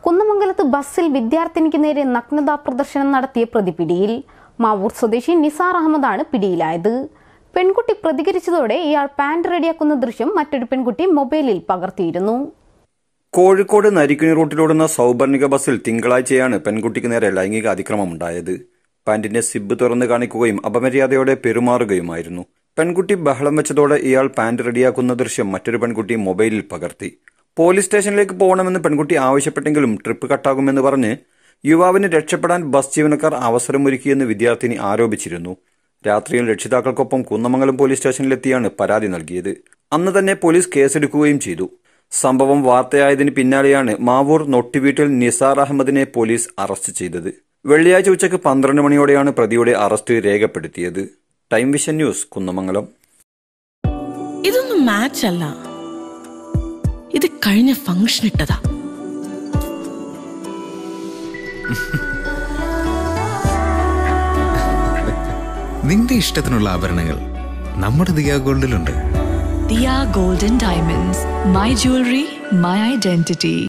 കുന്നമംഗലത്ത് ബസ്സിൽ വിദ്യാർത്ഥിനിക്ക് നേരെ നഗ്നതാ പ്രദർശനം നടത്തിയ പ്രതി പിടിയിൽ മാവൂർ സ്വദേശി നിസാർ അഹമ്മദാണ് പിടിയിലായത് പെൺകുട്ടി പ്രതികരിച്ചതോടെ ഇയാൾ പാന്റ് റെഡിയാക്കുന്ന ദൃശ്യം മറ്റൊരു പെൺകുട്ടി മൊബൈലിൽ പകർത്തിയിരുന്നു കോഴിക്കോട് നരിക്കുനി റൂട്ടിലോടുന്ന സൗപർണിക ബസ്സിൽ തിങ്കളാഴ്ചയാണ് പെൺകുട്ടിക്ക് നേരെ ലൈംഗിക അതിക്രമമുണ്ടായത് പാന്റിന്റെ സിബ് തുറന്നു കാണിക്കുകയും അപമര്യാദയോടെ പെരുമാറുകയുമായിരുന്നു പെൺകുട്ടി ബഹളം വെച്ചതോടെ ഇയാൾ പാന്റ് റെഡിയാക്കുന്ന ദൃശ്യം മറ്റൊരു പെൺകുട്ടി മൊബൈലിൽ പകർത്തി പോലീസ് സ്റ്റേഷനിലേക്ക് പോകണമെന്ന് പെൺകുട്ടി ആവശ്യപ്പെട്ടെങ്കിലും ട്രിപ്പ് കട്ടാകുമെന്ന് പറഞ്ഞ് യുവാവിന് രക്ഷപ്പെടാൻ ബസ് ജീവനക്കാർ അവസരമൊരുക്കിയെന്ന് വിദ്യാർത്ഥിനി ആരോപിച്ചിരുന്നു രാത്രിയിൽ രക്ഷിതാക്കൾക്കൊപ്പം കുന്നമംഗലം പോലീസ് സ്റ്റേഷനിലെത്തിയാണ് പരാതി നൽകിയത് അന്ന് തന്നെ പോലീസ് കേസെടുക്കുകയും ചെയ്തു സംഭവം വാർത്തയായതിന് പിന്നാലെയാണ് മാവൂർ നൊട്ടിവീട്ടിൽ നിസാർ അഹമ്മദിനെ പോലീസ് അറസ്റ്റ് ചെയ്തത് വെള്ളിയാഴ്ച ഉച്ചയ്ക്ക് പന്ത്രണ്ട് മണിയോടെയാണ് പ്രതിയുടെ അറസ്റ്റ് രേഖപ്പെടുത്തിയത് ടൈം വിഷൻ ന്യൂസ് കുന്നമംഗലം ഇതൊന്നും മാച്ച് അല്ല ഇത് കഴിഞ്ഞ ഫംഗ്ഷൻ ഇട്ടതാ നിന്റെ ഇഷ്ടത്തിനുള്ള ആഭരണങ്ങൾ നമ്മുടെ Diya ഗോൾഡിലുണ്ട് Dia Golden Diamonds, my jewelry, my identity.